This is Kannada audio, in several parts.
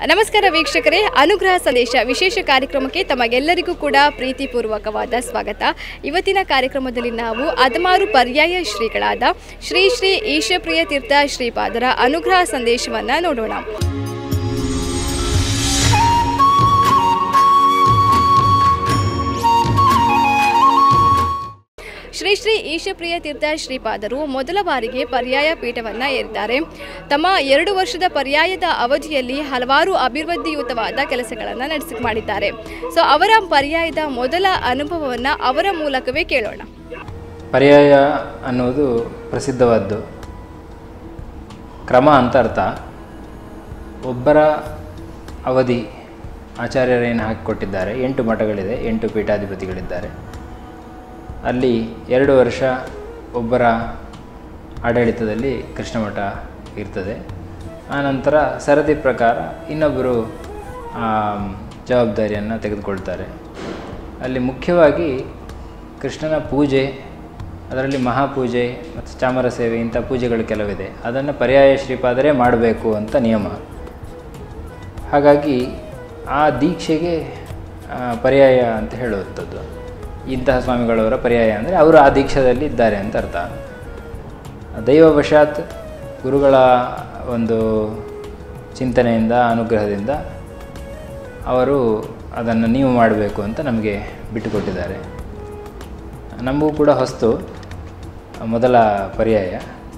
ನಮಸ್ಕಾರ ವೀಕ್ಷಕರೇ ಅನುಗ್ರಹ ಸಂದೇಶ ವಿಶೇಷ ಕಾರ್ಯಕ್ರಮಕ್ಕೆ ತಮಗೆಲ್ಲರಿಗೂ ಕೂಡ ಪ್ರೀತಿಪೂರ್ವಕವಾದ ಸ್ವಾಗತ ಇವತ್ತಿನ ಕಾರ್ಯಕ್ರಮದಲ್ಲಿ ನಾವು ಅದಮಾರು ಪರ್ಯಾಯ ಶ್ರೀಗಳಾದ ಶ್ರೀ ಶ್ರೀ ಈಶಪ್ರಿಯ ತೀರ್ಥ ಶ್ರೀಪಾದರ ಅನುಗ್ರಹ ಸಂದೇಶವನ್ನು ನೋಡೋಣ ಶ್ರೀ ಶ್ರೀ ಈಶಪ್ರಿಯ ತೀರ್ಥ ಶ್ರೀಪಾದರು ಮೊದಲ ಬಾರಿಗೆ ಪರ್ಯಾಯ ಪೀಠವನ್ನು ಏರಿದ್ದಾರೆ ತಮ್ಮ ಎರಡು ವರ್ಷದ ಪರ್ಯಾಯದ ಅವಧಿಯಲ್ಲಿ ಹಲವಾರು ಅಭಿವೃದ್ಧಿಯುತವಾದ ಕೆಲಸಗಳನ್ನು ನಡೆಸಿ ಮಾಡಿದ್ದಾರೆ ಸೊ ಅವರ ಪರ್ಯಾಯದ ಮೊದಲ ಅನುಭವವನ್ನು ಅವರ ಮೂಲಕವೇ ಕೇಳೋಣ ಪರ್ಯಾಯ ಅನ್ನುವುದು ಪ್ರಸಿದ್ಧವಾದ್ದು ಕ್ರಮ ಅಂತ ಅರ್ಥ ಒಬ್ಬರ ಅವಧಿ ಆಚಾರ್ಯರೇನು ಹಾಕಿಕೊಟ್ಟಿದ್ದಾರೆ ಎಂಟು ಮಠಗಳಿದೆ ಎಂಟು ಪೀಠಾಧಿಪತಿಗಳಿದ್ದಾರೆ ಅಲ್ಲಿ ಎರಡು ವರ್ಷ ಒಬ್ಬರ ಆಡಳಿತದಲ್ಲಿ ಕೃಷ್ಣ ಮಠ ಇರ್ತದೆ ಆನಂತರ ಸರದಿ ಪ್ರಕಾರ ಇನ್ನೊಬ್ಬರು ಆ ಜವಾಬ್ದಾರಿಯನ್ನು ತೆಗೆದುಕೊಳ್ತಾರೆ ಅಲ್ಲಿ ಮುಖ್ಯವಾಗಿ ಕೃಷ್ಣನ ಪೂಜೆ ಅದರಲ್ಲಿ ಮಹಾಪೂಜೆ ಮತ್ತು ಚಾಮರ ಸೇವೆ ಇಂಥ ಪೂಜೆಗಳು ಕೆಲವಿದೆ ಅದನ್ನು ಪರ್ಯಾಯ ಶ್ರೀಪಾದರೇ ಮಾಡಬೇಕು ಅಂತ ನಿಯಮ ಹಾಗಾಗಿ ಆ ದೀಕ್ಷೆಗೆ ಆ, ಪರ್ಯಾಯ ಅಂತ ಹೇಳುವಂಥದ್ದು ಇಂತಹ ಸ್ವಾಮಿಗಳವರ ಪರ್ಯಾಯ ಅಂದರೆ ಅವರು ಆ ದೀಕ್ಷದಲ್ಲಿ ಇದ್ದಾರೆ ಅಂತ ಅರ್ಥ ದೈವವಶಾತ್ ಗುರುಗಳ ಒಂದು ಚಿಂತನೆಯಿಂದ ಅನುಗ್ರಹದಿಂದ ಅವರು ಅದನ್ನು ನೀವು ಮಾಡಬೇಕು ಅಂತ ನಮಗೆ ಬಿಟ್ಟುಕೊಟ್ಟಿದ್ದಾರೆ ನಮಗೂ ಕೂಡ ಹೊಸ್ತು ಮೊದಲ ಪರ್ಯಾಯ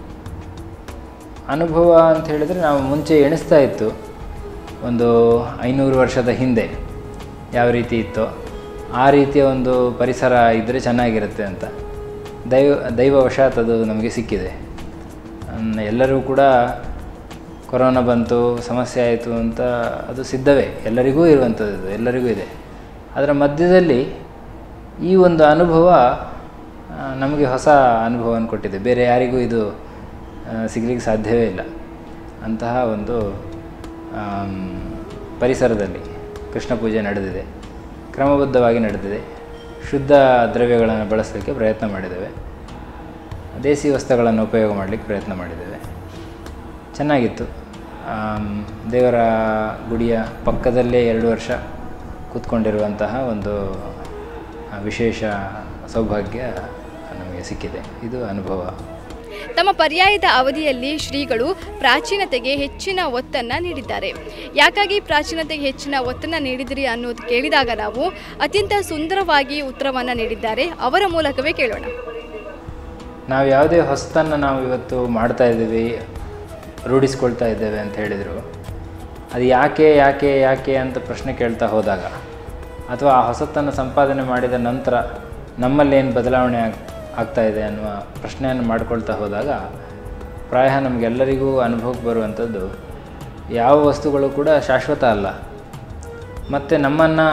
ಅನುಭವ ಅಂತ ಹೇಳಿದರೆ ನಾವು ಮುಂಚೆ ಎಣಿಸ್ತಾ ಇತ್ತು ಒಂದು ಐನೂರು ವರ್ಷದ ಹಿಂದೆ ಯಾವ ರೀತಿ ಇತ್ತೋ ಆ ರೀತಿಯ ಒಂದು ಪರಿಸರ ಇದ್ದರೆ ಚೆನ್ನಾಗಿರುತ್ತೆ ಅಂತ ದೈವ ದೈವವಶಾತ್ ಅದು ನಮಗೆ ಸಿಕ್ಕಿದೆ ಅನ್- ಎಲ್ಲರೂ ಕೂಡ ಕೊರೋನಾ ಬಂತು ಸಮಸ್ಯೆ ಆಯಿತು ಅಂತ ಅದು ಸಿದ್ಧವೇ ಎಲ್ಲರಿಗೂ ಇರುವಂಥದ್ದು ಇದು, ಎಲ್ಲರಿಗೂ ಇದೆ ಅದರ ಮಧ್ಯದಲ್ಲಿ ಈ ಒಂದು ಅನುಭವ ಆ, ನಮಗೆ ಹೊಸ ಅನುಭವವನ್ನು ಕೊಟ್ಟಿದೆ ಬೇರೆ ಯಾರಿಗೂ ಇದು ಆ, ಸಿಗ್ಲಿಕ್ಕೆ ಸಾಧ್ಯವೇ ಇಲ್ಲ ಅಂತಹ ಒಂದು ಆಮ್, ಪರಿಸರದಲ್ಲಿ ಕೃಷ್ಣ ಪೂಜೆ ನಡೆದಿದೆ ಕ್ರಮಬದ್ಧವಾಗಿ ನಡೆದಿದೆ ಶುದ್ಧ ದ್ರವ್ಯಗಳನ್ನು ಬಳಸಲಿಕ್ಕೆ ಪ್ರಯತ್ನ ಮಾಡಿದ್ದೇವೆ ದೇಸಿ ವಸ್ತುಗಳನ್ನು ಉಪಯೋಗ ಮಾಡಲಿಕ್ಕೆ ಪ್ರಯತ್ನ ಮಾಡಿದ್ದೇವೆ ಚೆನ್ನಾಗಿತ್ತು ಆಮ್, ದೇವರ ಗುಡಿಯ ಪಕ್ಕದಲ್ಲೇ ಎರಡು ವರ್ಷ ಕೂತ್ಕೊಂಡಿರುವಂತಹ ಒಂದು ಆ, ವಿಶೇಷ ಸೌಭಾಗ್ಯ ನಮಗೆ ಸಿಕ್ಕಿದೆ ಇದು ಅನುಭವ ತಮ್ಮ ಪರ್ಯಾಯದ ಅವಧಿಯಲ್ಲಿ ಶ್ರೀಗಳು ಪ್ರಾಚೀನತೆಗೆ ಹೆಚ್ಚಿನ ಒತ್ತನ್ನು ನೀಡಿದ್ದಾರೆ ಯಾಕಾಗಿ ಪ್ರಾಚೀನತೆಗೆ ಹೆಚ್ಚಿನ ಒತ್ತನ್ನು ನೀಡಿದಿರಿ ಅನ್ನೋದು ಕೇಳಿದಾಗ ನಾವು ಅತ್ಯಂತ ಸುಂದರವಾಗಿ ಉತ್ತರವನ್ನು ನೀಡಿದ್ದಾರೆ ಅವರ ಮೂಲಕವೇ ಕೇಳೋಣ ನಾವು ಯಾವುದೇ ಹೊಸತನ್ನು ನಾವು ಇವತ್ತು ಮಾಡ್ತಾ ಇದ್ದೀವಿ ರೂಢಿಸ್ಕೊಳ್ತಾ ಇದ್ದೇವೆ ಅಂತ ಹೇಳಿದರು ಅದು ಯಾಕೆ ಯಾಕೆ ಯಾಕೆ ಅಂತ ಪ್ರಶ್ನೆ ಕೇಳ್ತಾ ಹೋದಾಗ ಅಥವಾ ಆ ಹೊಸತನ್ನು ಸಂಪಾದನೆ ಮಾಡಿದ ನಂತರ ನಮ್ಮಲ್ಲಿ ಏನು ಬದಲಾವಣೆ ಆಗ್ ಆಗ್ತಾ ಇದೆ ಅನ್ನುವ ಪ್ರಶ್ನೆಯನ್ನು ಮಾಡ್ಕೊಳ್ತಾ ಹೋದಾಗ ಪ್ರಾಯ ನಮಗೆಲ್ಲರಿಗೂ ಅನುಭವಕ್ಕೆ ಬರುವಂಥದ್ದು ಯಾವ ವಸ್ತುಗಳು ಕೂಡ ಶಾಶ್ವತ ಅಲ್ಲ ಮತ್ತು ನಮ್ಮನ್ನು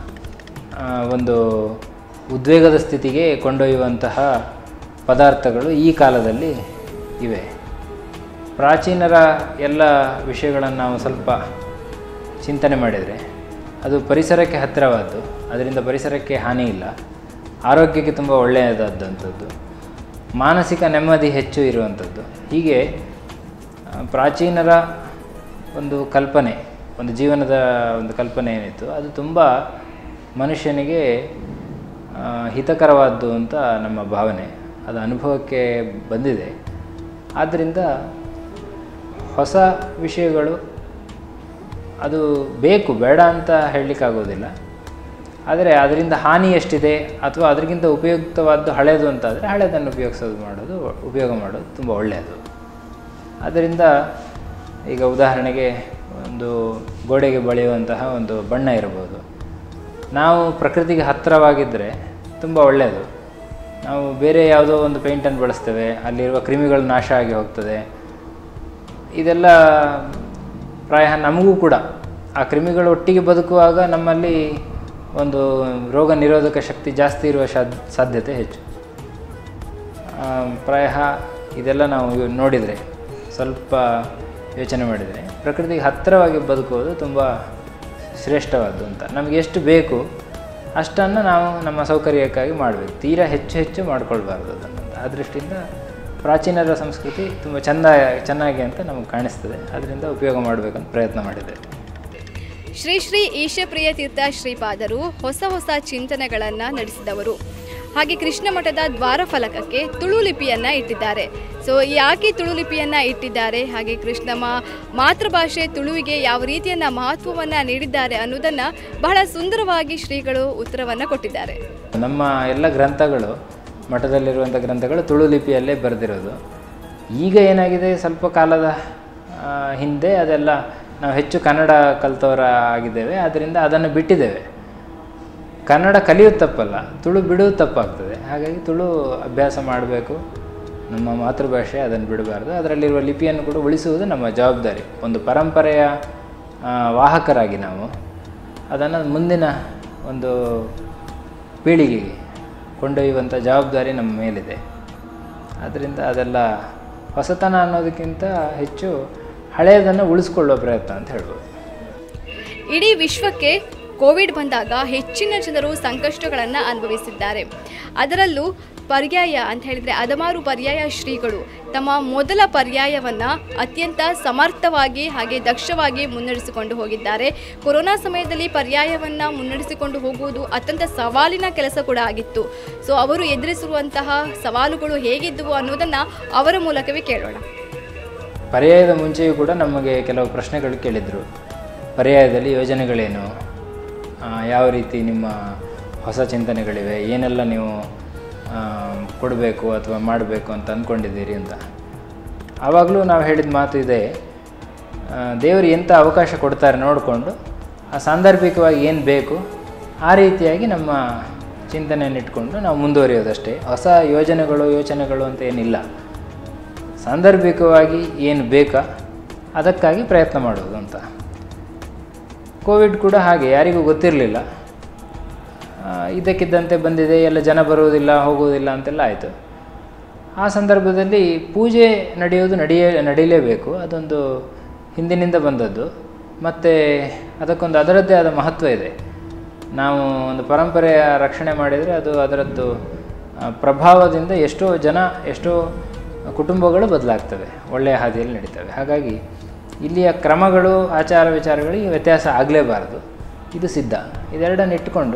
ಒಂದು ಉದ್ವೇಗದ ಸ್ಥಿತಿಗೆ ಕೊಂಡೊಯ್ಯುವಂತಹ ಪದಾರ್ಥಗಳು ಈ ಕಾಲದಲ್ಲಿ ಇವೆ ಪ್ರಾಚೀನರ ಎಲ್ಲ ವಿಷಯಗಳನ್ನು ನಾವು ಸ್ವಲ್ಪ ಚಿಂತನೆ ಮಾಡಿದರೆ ಅದು ಪರಿಸರಕ್ಕೆ ಹತ್ತಿರವಾದ್ದು ಅದರಿಂದ ಪರಿಸರಕ್ಕೆ ಹಾನಿ ಇಲ್ಲ ಆರೋಗ್ಯಕ್ಕೆ ತುಂಬ ಒಳ್ಳೆಯದಾದಂಥದ್ದು ಮಾನಸಿಕ ನೆಮ್ಮದಿ ಹೆಚ್ಚು ಇರುವಂಥದ್ದು ಹೀಗೆ ಆ, ಪ್ರಾಚೀನರ ಒಂದು ಕಲ್ಪನೆ ಒಂದು ಜೀವನದ ಒಂದು ಕಲ್ಪನೆ ಏನಿತ್ತು ಅದು ತುಂಬ ಮನುಷ್ಯನಿಗೆ ಆ, ಹಿತಕರವಾದ್ದು ಅಂತ ನಮ್ಮ ಭಾವನೆ ಅದು ಅನುಭವಕ್ಕೆ ಬಂದಿದೆ ಆದ್ದರಿಂದ ಹೊಸ ವಿಷಯಗಳು ಅದು ಬೇಕು ಬೇಡ ಅಂತ ಹೇಳಲಿಕ್ಕಾಗೋದಿಲ್ಲ ಆದರೆ ಅದರಿಂದ ಹಾನಿ ಎಷ್ಟಿದೆ ಅಥವಾ ಅದಕ್ಕಿಂತ ಉಪಯುಕ್ತವಾದ್ದು ಹಳೆಯದು ಅಂತಾದರೆ ಹಳೆಯದನ್ನು ಉಪಯೋಗಿಸೋದು ಮಾಡೋದು ಉಪಯೋಗ ಮಾಡೋದು ತುಂಬ ಒಳ್ಳೆಯದು ಆದ್ದರಿಂದ ಈಗ ಉದಾಹರಣೆಗೆ ಒಂದು ಗೋಡೆಗೆ ಬಳಿಯುವಂತಹ ಒಂದು ಬಣ್ಣ ಇರಬಹುದು ನಾವು ಪ್ರಕೃತಿಗೆ ಹತ್ತಿರವಾಗಿದ್ದರೆ ತುಂಬ ಒಳ್ಳೆಯದು ನಾವು ಬೇರೆ ಯಾವುದೋ ಒಂದು ಪೇಂಟನ್ನು ಬಳಸ್ತೇವೆ ಅಲ್ಲಿರುವ ಕ್ರಿಮಿಗಳು ನಾಶ ಆಗಿ ಹೋಗ್ತದೆ ಇದೆಲ್ಲ ಪ್ರಾಯ ನಮಗೂ ಕೂಡ ಆ ಕ್ರಿಮಿಗಳು ಒಟ್ಟಿಗೆ ಬದುಕುವಾಗ ನಮ್ಮಲ್ಲಿ ಒಂದು ರೋಗ ನಿರೋಧಕ ಶಕ್ತಿ ಜಾಸ್ತಿ ಇರುವ ಶಾದ್ ಸಾಧ್ಯತೆ ಹೆಚ್ಚು ಆ, ಪ್ರಾಯ ಇದೆಲ್ಲ ನಾವು ಇವ್ ನೋಡಿದರೆ ಸ್ವಲ್ಪ ಯೋಚನೆ ಮಾಡಿದರೆ ಪ್ರಕೃತಿಗೆ ಹತ್ತಿರವಾಗಿ ಬದುಕುವುದು ತುಂಬ ಶ್ರೇಷ್ಠವಾದ್ದು ಅಂತ ನಮಗೆ ಎಷ್ಟು ಬೇಕು ಅಷ್ಟನ್ನು ನಾವು ನಮ್ಮ ಸೌಕರ್ಯಕ್ಕಾಗಿ ಮಾಡಬೇಕು ತೀರಾ ಹೆಚ್ಚು ಹೆಚ್ಚು ಮಾಡ್ಕೊಳ್ಬಾರ್ದು ಅದನ್ನು ಆ ದೃಷ್ಟಿಯಿಂದ ಪ್ರಾಚೀನರ ಸಂಸ್ಕೃತಿ ತುಂಬ ಚೆಂದ ಚೆನ್ನಾಗಿ ಅಂತ ನಮಗೆ ಕಾಣಿಸ್ತದೆ ಅದರಿಂದ ಉಪಯೋಗ ಮಾಡಬೇಕಂತ ಪ್ರಯತ್ನ ಮಾಡಿದೆ ಶ್ರೀ ಶ್ರೀ ಈಶಪ್ರಿಯ ತೀರ್ಥ ಶ್ರೀಪಾದರು ಹೊಸ ಹೊಸ ಚಿಂತನೆಗಳನ್ನು ನಡೆಸಿದವರು ಹಾಗೆ ಕೃಷ್ಣ ಮಠದ ದ್ವಾರಫಲಕಕ್ಕೆ ತುಳು ಲಿಪಿಯನ್ನು ಇಟ್ಟಿದ್ದಾರೆ ಸೊ ಯಾಕೆ ತುಳು ಲಿಪಿಯನ್ನು ಇಟ್ಟಿದ್ದಾರೆ ಹಾಗೆ ಕೃಷ್ಣ ಮಾ ಮಾತೃಭಾಷೆ ತುಳುವಿಗೆ ಯಾವ ರೀತಿಯನ್ನ ಮಹತ್ವವನ್ನು ನೀಡಿದ್ದಾರೆ ಅನ್ನೋದನ್ನು ಬಹಳ ಸುಂದರವಾಗಿ ಶ್ರೀಗಳು ಉತ್ತರವನ್ನು ಕೊಟ್ಟಿದ್ದಾರೆ ನಮ್ಮ ಎಲ್ಲ ಗ್ರಂಥಗಳು ಮಠದಲ್ಲಿರುವಂಥ ಗ್ರಂಥಗಳು ತುಳು ಲಿಪಿಯಲ್ಲೇ ಬರೆದಿರೋದು ಈಗ ಏನಾಗಿದೆ ಸ್ವಲ್ಪ ಕಾಲದ ಆ, ಹಿಂದೆ ಅದೆಲ್ಲ ನಾವು ಹೆಚ್ಚು ಕನ್ನಡ ಕಲಿತವರ ಆಗಿದ್ದೇವೆ ಅದರಿಂದ ಅದನ್ನು ಬಿಟ್ಟಿದ್ದೇವೆ ಕನ್ನಡ ಕಲಿಯೋದು ತಪ್ಪಲ್ಲ ತುಳು ಬಿಡುವುದು ತಪ್ಪಾಗ್ತದೆ ಹಾಗಾಗಿ ತುಳು ಅಭ್ಯಾಸ ಮಾಡಬೇಕು ನಮ್ಮ ಮಾತೃಭಾಷೆ ಅದನ್ನು ಬಿಡಬಾರ್ದು ಅದರಲ್ಲಿರುವ ಲಿಪಿಯನ್ನು ಕೂಡ ಉಳಿಸುವುದು ನಮ್ಮ ಜವಾಬ್ದಾರಿ ಒಂದು ಪರಂಪರೆಯ ಆ, ವಾಹಕರಾಗಿ ನಾವು ಅದನ್ನು ಮುಂದಿನ ಒಂದು ಪೀಳಿಗೆಗೆ ಕೊಂಡೊಯ್ಯುವಂಥ ಜವಾಬ್ದಾರಿ ನಮ್ಮ ಮೇಲಿದೆ ಆದ್ದರಿಂದ ಅದೆಲ್ಲ ಹೊಸತನ ಅನ್ನೋದಕ್ಕಿಂತ ಹೆಚ್ಚು ಹಳೆಯದನ್ನು ಉಳಿಸ್ಕೊಳ್ಳೋ ಪ್ರಯತ್ನ ಅಂತ ಹೇಳ್ಬೋದು ಇಡೀ ವಿಶ್ವಕ್ಕೆ ಕೋವಿಡ್ ಬಂದಾಗ ಹೆಚ್ಚಿನ ಜನರು ಸಂಕಷ್ಟಗಳನ್ನು ಅನುಭವಿಸಿದ್ದಾರೆ ಅದರಲ್ಲೂ ಪರ್ಯಾಯ ಅಂತ ಹೇಳಿದರೆ ಅದಮಾರು ಪರ್ಯಾಯ ಶ್ರೀಗಳು ತಮ್ಮ ಮೊದಲ ಪರ್ಯಾಯವನ್ನು ಅತ್ಯಂತ ಸಮರ್ಥವಾಗಿ ಹಾಗೆ ದಕ್ಷವಾಗಿ ಮುನ್ನಡೆಸಿಕೊಂಡು ಹೋಗಿದ್ದಾರೆ ಕೊರೋನಾ ಸಮಯದಲ್ಲಿ ಪರ್ಯಾಯವನ್ನು ಮುನ್ನಡೆಸಿಕೊಂಡು ಹೋಗುವುದು ಅತ್ಯಂತ ಸವಾಲಿನ ಕೆಲಸ ಕೂಡ ಆಗಿತ್ತು ಸೊ ಅವರು ಎದುರಿಸಿರುವಂತಹ ಸವಾಲುಗಳು ಹೇಗಿದ್ದವು ಅನ್ನೋದನ್ನು ಅವರ ಮೂಲಕವೇ ಕೇಳೋಣ ಪರ್ಯಾಯದ ಮುಂಚೆಯೂ ಕೂಡ ನಮಗೆ ಕೆಲವು ಪ್ರಶ್ನೆಗಳು ಕೇಳಿದರು ಪರ್ಯಾಯದಲ್ಲಿ ಯೋಜನೆಗಳೇನು ಆ, ಯಾವ ರೀತಿ ನಿಮ್ಮ ಹೊಸ ಚಿಂತನೆಗಳಿವೆ ಏನೆಲ್ಲ ನೀವು ಆ, ಕೊಡಬೇಕು ಅಥವಾ ಮಾಡಬೇಕು ಅಂತ ಅಂದ್ಕೊಂಡಿದ್ದೀರಿ ಅಂತ ಆವಾಗಲೂ ನಾವು ಹೇಳಿದ ಮಾತು ಇದೆ ಆ, ದೇವರು ಎಂಥ ಅವಕಾಶ ಕೊಡ್ತಾರೆ ನೋಡಿಕೊಂಡು ಆ ಸಾಂದರ್ಭಿಕವಾಗಿ ಏನು ಬೇಕು ಆ ರೀತಿಯಾಗಿ ನಮ್ಮ ಚಿಂತನೆಯನ್ನು ಇಟ್ಕೊಂಡು ನಾವು ಮುಂದುವರಿಯೋದಷ್ಟೇ ಹೊಸ ಯೋಜನೆಗಳು ಯೋಚನೆಗಳು ಅಂತ ಏನಿಲ್ಲ ಸಾಂದರ್ಭಿಕವಾಗಿ ಏನು ಬೇಕಾ ಅದಕ್ಕಾಗಿ ಪ್ರಯತ್ನ ಮಾಡೋದು ಅಂತ ಕೋವಿಡ್ ಕೂಡ ಹಾಗೆ ಯಾರಿಗೂ ಗೊತ್ತಿರಲಿಲ್ಲ ಇದ್ದಕ್ಕಿದ್ದಂತೆ ಬಂದಿದೆ ಎಲ್ಲ ಜನ ಬರುವುದಿಲ್ಲ ಹೋಗುವುದಿಲ್ಲ ಅಂತೆಲ್ಲ ಆಯಿತು ಆ ಸಂದರ್ಭದಲ್ಲಿ ಪೂಜೆ ನಡೆಯೋದು ನಡೆಯೇ ನಡೀಲೇಬೇಕು ಅದೊಂದು ಹಿಂದಿನಿಂದ ಬಂದದ್ದು ಮತ್ತು ಅದಕ್ಕೊಂದು ಅದರದ್ದೇ ಆದ ಮಹತ್ವ ಇದೆ ನಾವು ಒಂದು ಪರಂಪರೆಯ ರಕ್ಷಣೆ ಮಾಡಿದರೆ ಅದು ಅದರದ್ದು ಆ, ಪ್ರಭಾವದಿಂದ ಎಷ್ಟೋ ಜನ ಎಷ್ಟೋ ಕುಟುಂಬಗಳು ಬದಲಾಗ್ತವೆ ಒಳ್ಳೆಯ ಹಾದಿಯಲ್ಲಿ ನಡೀತವೆ ಹಾಗಾಗಿ ಇಲ್ಲಿಯ ಕ್ರಮಗಳು ಆಚಾರ ವಿಚಾರಗಳಿಗೆ ವ್ಯತ್ಯಾಸ ಆಗಲೇಬಾರದು ಇದು ಸಿದ್ಧ ಇದೆರಡನ್ನು ಇಟ್ಕೊಂಡು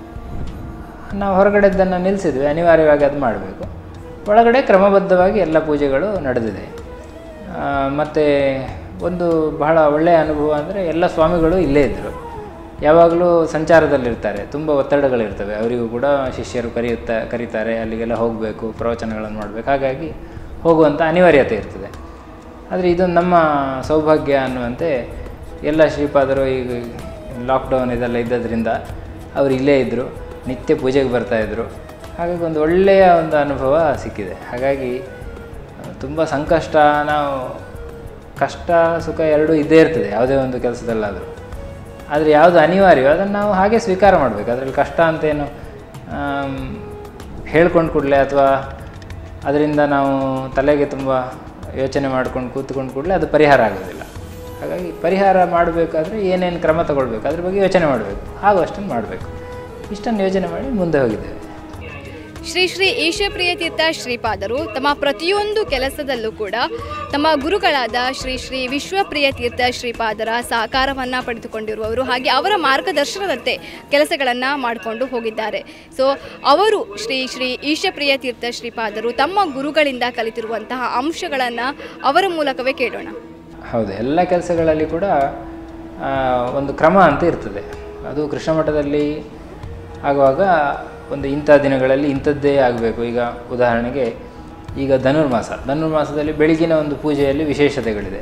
ನಾವು ಹೊರಗಡೆದ್ದನ್ನು ನಿಲ್ಲಿಸಿದ್ವಿ ಅನಿವಾರ್ಯವಾಗಿ ಅದು ಮಾಡಬೇಕು ಒಳಗಡೆ ಕ್ರಮಬದ್ಧವಾಗಿ ಎಲ್ಲ ಪೂಜೆಗಳು ನಡೆದಿದೆ ಮತ್ತು ಒಂದು ಬಹಳ ಒಳ್ಳೆಯ ಅನುಭವ ಅಂದರೆ ಎಲ್ಲ ಸ್ವಾಮಿಗಳು ಇಲ್ಲೇ ಇದ್ದರು ಯಾವಾಗಲೂ ಸಂಚಾರದಲ್ಲಿರ್ತಾರೆ ತುಂಬ ಒತ್ತಡಗಳಿರ್ತವೆ ಅವರಿಗೂ ಕೂಡ ಶಿಷ್ಯರು ಕರೆಯುತ್ತಾ ಕರೀತಾರೆ ಅಲ್ಲಿಗೆಲ್ಲ ಹೋಗಬೇಕು ಪ್ರವಚನಗಳನ್ನು ಮಾಡಬೇಕು ಹಾಗಾಗಿ ಹೋಗುವಂಥ ಅನಿವಾರ್ಯತೆ ಇರ್ತದೆ ಆದರೆ ಇದೊಂದು ನಮ್ಮ ಸೌಭಾಗ್ಯ ಅನ್ನುವಂತೆ ಎಲ್ಲ ಶ್ರೀಪಾದರು ಈಗ ಲಾಕ್ಡೌನ್ ಇದೆಲ್ಲ ಇದ್ದದ್ರಿಂದ ಅವರು ಇಲ್ಲೇ ಇದ್ದರು ನಿತ್ಯ ಪೂಜೆಗೆ ಬರ್ತಾಯಿದ್ರು ಹಾಗಾಗಿ ಒಂದು ಒಳ್ಳೆಯ ಒಂದು ಅನುಭವ ಸಿಕ್ಕಿದೆ ಹಾಗಾಗಿ ತುಂಬ ಸಂಕಷ್ಟ ನಾವು ಕಷ್ಟ ಸುಖ ಎರಡೂ ಇದ್ದೇ ಇರ್ತದೆ ಯಾವುದೇ ಒಂದು ಕೆಲಸದಲ್ಲಾದರೂ ಆದರೆ ಯಾವುದು ಅನಿವಾರ್ಯವೋ ಅದನ್ನು ನಾವು ಹಾಗೆ ಸ್ವೀಕಾರ ಮಾಡಬೇಕು ಅದರಲ್ಲಿ ಕಷ್ಟ ಅಂತೇನು ಆಮ್, ಹೇಳ್ಕೊಂಡು ಕೂಡಲೇ ಅಥವಾ ಅದರಿಂದ ನಾವು ತಲೆಗೆ ತುಂಬ ಯೋಚನೆ ಮಾಡ್ಕೊಂಡು ಕೂತ್ಕೊಂಡು ಕೂಡಲೇ ಅದು ಪರಿಹಾರ ಆಗೋದಿಲ್ಲ ಹಾಗಾಗಿ ಪರಿಹಾರ ಮಾಡಬೇಕಾದ್ರೆ ಏನೇನು ಕ್ರಮ ತಗೊಳ್ಬೇಕು ಅದ್ರ ಬಗ್ಗೆ ಯೋಚನೆ ಮಾಡಬೇಕು ಹಾಗೂ ಅಷ್ಟನ್ನು ಮಾಡಬೇಕು ಇಷ್ಟನ್ನು ಯೋಚನೆ ಮಾಡಿ ಮುಂದೆ ಹೋಗಿದ್ದೇವೆ ಶ್ರೀ ಶ್ರೀ ಈಶಪ್ರಿಯ ತೀರ್ಥ ಶ್ರೀಪಾದರು ತಮ್ಮ ಪ್ರತಿಯೊಂದು ಕೆಲಸದಲ್ಲೂ ಕೂಡ ತಮ್ಮ ಗುರುಗಳಾದ ಶ್ರೀ ಶ್ರೀ ವಿಶ್ವಪ್ರಿಯ ತೀರ್ಥ ಶ್ರೀಪಾದರ ಸಹಕಾರವನ್ನು ಪಡೆದುಕೊಂಡಿರುವವರು ಹಾಗೆ ಅವರ ಮಾರ್ಗದರ್ಶನದಂತೆ ಕೆಲಸಗಳನ್ನು ಮಾಡಿಕೊಂಡು ಹೋಗಿದ್ದಾರೆ ಸೊ ಅವರು ಶ್ರೀ ಶ್ರೀ ಈಶಪ್ರಿಯ ತೀರ್ಥ ಶ್ರೀಪಾದರು ತಮ್ಮ ಗುರುಗಳಿಂದ ಕಲಿತಿರುವಂತಹ ಅಂಶಗಳನ್ನು ಅವರ ಮೂಲಕವೇ ಕೇಳೋಣ ಹೌದು ಎಲ್ಲ ಕೆಲಸಗಳಲ್ಲಿ ಕೂಡ ಆ, ಒಂದು ಕ್ರಮ ಅಂತ ಇರ್ತದೆ ಅದು ಕೃಷ್ಣ ಮಠದಲ್ಲಿ ಆಗುವಾಗ ಒಂದು ಇಂಥ ದಿನಗಳಲ್ಲಿ ಇಂಥದ್ದೇ ಆಗಬೇಕು ಈಗ ಉದಾಹರಣೆಗೆ ಈಗ ಧನುರ್ಮಾಸ ಧನುರ್ಮಾಸದಲ್ಲಿ ಬೆಳಗಿನ ಒಂದು ಪೂಜೆಯಲ್ಲಿ ವಿಶೇಷತೆಗಳಿದೆ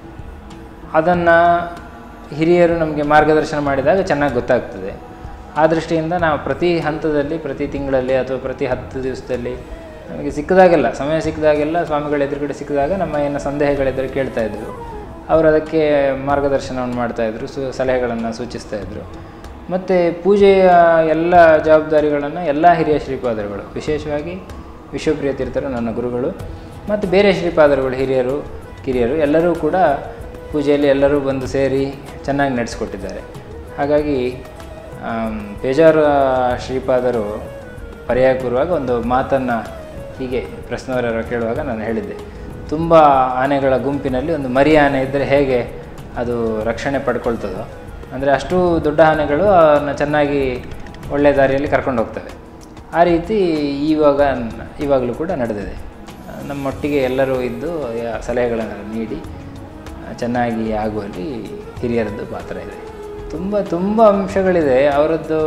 ಅದನ್ನು ಹಿರಿಯರು ನಮಗೆ ಮಾರ್ಗದರ್ಶನ ಮಾಡಿದಾಗ ಚೆನ್ನಾಗಿ ಗೊತ್ತಾಗ್ತದೆ ಆ ದೃಷ್ಟಿಯಿಂದ ನಾವು ಪ್ರತಿ ಹಂತದಲ್ಲಿ ಪ್ರತಿ ತಿಂಗಳಲ್ಲಿ ಅಥವಾ ಪ್ರತಿ ಹತ್ತು ದಿವಸದಲ್ಲಿ ನಮಗೆ ಸಿಕ್ಕಿದಾಗೆಲ್ಲ ಸಮಯ ಸಿಕ್ಕಿದಾಗೆಲ್ಲ ಸ್ವಾಮಿಗಳ ಎದುರುಗಡೆ ಸಿಕ್ಕಿದಾಗ ನಮ್ಮ ಏನು ಸಂದೇಹಗಳಿದ್ದರೆ ಕೇಳ್ತಾ ಇದ್ರು ಅವರು ಅದಕ್ಕೆ ಮಾರ್ಗದರ್ಶನವನ್ನು ಮಾಡ್ತಾಯಿದ್ರು ಸು ಸಲಹೆಗಳನ್ನು ಸೂಚಿಸ್ತಾ ಇದ್ದರು ಮತ್ತು ಪೂಜೆಯ ಎಲ್ಲ ಜವಾಬ್ದಾರಿಗಳನ್ನು ಎಲ್ಲ ಹಿರಿಯ ಶ್ರೀಪಾದರುಗಳು ವಿಶೇಷವಾಗಿ ವಿಶ್ವಪ್ರಿಯ ತೀರ್ಥರು ನನ್ನ ಗುರುಗಳು ಮತ್ತು ಬೇರೆ ಶ್ರೀಪಾದರುಗಳು ಹಿರಿಯರು ಕಿರಿಯರು ಎಲ್ಲರೂ ಕೂಡ ಪೂಜೆಯಲ್ಲಿ ಎಲ್ಲರೂ ಬಂದು ಸೇರಿ ಚೆನ್ನಾಗಿ ನಡೆಸ್ಕೊಟ್ಟಿದ್ದಾರೆ ಹಾಗಾಗಿ ಆಮ್, ಬೇಜಾರು ಶ್ರೀಪಾದರು ಪರ್ಯಾಯ ಕೂರುವಾಗ ಒಂದು ಮಾತನ್ನು ಹೀಗೆ ಪ್ರಶ್ನವರ ಕೇಳುವಾಗ ನಾನು ಹೇಳಿದ್ದೆ ತುಂಬ ಆನೆಗಳ ಗುಂಪಿನಲ್ಲಿ ಒಂದು ಮರಿ ಆನೆ ಇದ್ದರೆ ಹೇಗೆ ಅದು ರಕ್ಷಣೆ ಪಡ್ಕೊಳ್ತದೋ ಅಂದರೆ ಅಷ್ಟು ದೊಡ್ಡ ಆನೆಗಳು ಅವನ್ನ ಚೆನ್ನಾಗಿ ಒಳ್ಳೆಯ ದಾರಿಯಲ್ಲಿ ಕರ್ಕೊಂಡು ಹೋಗ್ತವೆ ಆ ರೀತಿ ಇವಾಗ ಇವಾಗಲೂ ಕೂಡ ನಡೆದಿದೆ ನಮ್ಮೊಟ್ಟಿಗೆ ಎಲ್ಲರೂ ಇದ್ದು ಯಾ- ಸಲಹೆಗಳನ್ನು ನೀಡಿ ಆ, ಚೆನ್ನಾಗಿ ಆಗುವಲ್ಲಿ ಹಿರಿಯರದ್ದು ಪಾತ್ರ ಇದೆ ತುಂಬ ತುಂಬ ಅಂಶಗಳಿದೆ ಅವರದ್ದು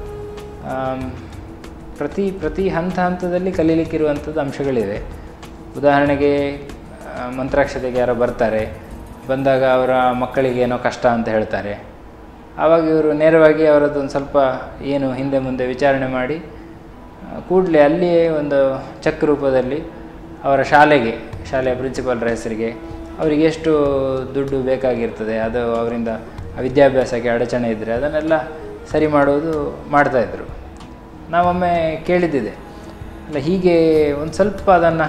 ಆಮ್, ಪ್ರತಿ ಪ್ರತಿ ಹಂತ ಹಂತದಲ್ಲಿ ಕಲೀಲಿಕ್ಕಿರುವಂಥದ್ದು ಅಂಶಗಳಿವೆ ಉದಾಹರಣೆಗೆ ಆ, ಮಂತ್ರಾಕ್ಷತೆಗೆ ಯಾರೋ ಬರ್ತಾರೆ ಬಂದಾಗ ಅವರ ಮಕ್ಕಳಿಗೆ ಏನೋ ಕಷ್ಟ ಅಂತ ಹೇಳ್ತಾರೆ ಆವಾಗ ಇವರು ನೇರವಾಗಿ ಅವರದ್ದು ಒಂದು ಸ್ವಲ್ಪ ಏನು ಹಿಂದೆ ಮುಂದೆ ವಿಚಾರಣೆ ಮಾಡಿ ಕೂಡಲೇ ಅಲ್ಲಿಯೇ ಒಂದು ಚೆಕ್ ರೂಪದಲ್ಲಿ ಅವರ ಶಾಲೆಗೆ ಶಾಲೆಯ ಪ್ರಿನ್ಸಿಪಾಲ್ರ ಹೆಸರಿಗೆ ಅವರಿಗೆ ಎಷ್ಟು ದುಡ್ಡು ಬೇಕಾಗಿರ್ತದೆ ಅದು ಅವರಿಂದ ವಿದ್ಯಾಭ್ಯಾಸಕ್ಕೆ ಅಡಚಣೆ ಇದ್ದರೆ ಅದನ್ನೆಲ್ಲ ಸರಿ ಮಾಡುವುದು ಮಾಡ್ತಾಯಿದ್ರು ನಾವೊಮ್ಮೆ ಕೇಳಿದ್ದಿದೆ ಅಲ್ಲ ಹೀಗೆ ಒಂದು ಸ್ವಲ್ಪ ಅದನ್ನು